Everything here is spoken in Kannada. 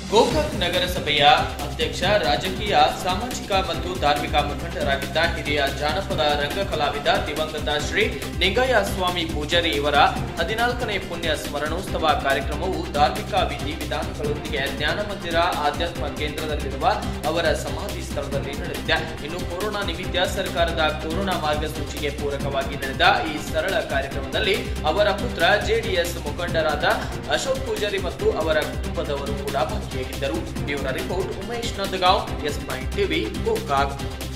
ಗೋಕಾಕ್ ನಗರಸಭೆಯ ಅಧ್ಯಕ್ಷ ರಾಜಕೀಯ ಸಾಮಾಜಿಕ ಮತ್ತು ಧಾರ್ಮಿಕ ಮುಖಂಡರಾಗಿದ್ದ ಹಿರಿಯ ಜಾನಪದ ರಂಗ ಕಲಾವಿದ ದಿವಂಗತ ಶ್ರೀ ನಿಂಗಯ್ಯ ಸ್ವಾಮಿ ಪೂಜಾರಿ ಇವರ ಹದಿನಾಲ್ಕನೇ ಪುಣ್ಯ ಸ್ಮರಣೋತ್ಸವ ಕಾರ್ಯಕ್ರಮವು ಧಾರ್ಮಿಕ ವಿಧಿ ವಿಧಾನಗಳೊಂದಿಗೆ ಜ್ಞಾನ ಮಂದಿರ ಆಧ್ಯಾತ್ಮ ಕೇಂದ್ರದಲ್ಲಿರುವ ಅವರ ಸಮಾಧಿ ಸ್ಥಳದಲ್ಲಿ ನಡೆದಿದೆ ಇನ್ನು ಕೊರೋನಾ ನಿಮಿತ್ತ ಸರ್ಕಾರದ ಕೊರೋನಾ ಮಾರ್ಗಸೂಚಿಗೆ ಪೂರಕವಾಗಿ ನಡೆದ ಈ ಸರಳ ಕಾರ್ಯಕ್ರಮದಲ್ಲಿ ಅವರ ಪುತ್ರ ಜೆಡಿಎಸ್ ಮುಖಂಡರಾದ ಅಶೋಕ್ ಪೂಜಾರಿ ಮತ್ತು ಅವರ ಕುಟುಂಬದವರು ಕೂಡ ಭಾಗಿಯಾಗಿದ್ದರು ಇವರ report Umesh Nandagaon S nine TV Gokak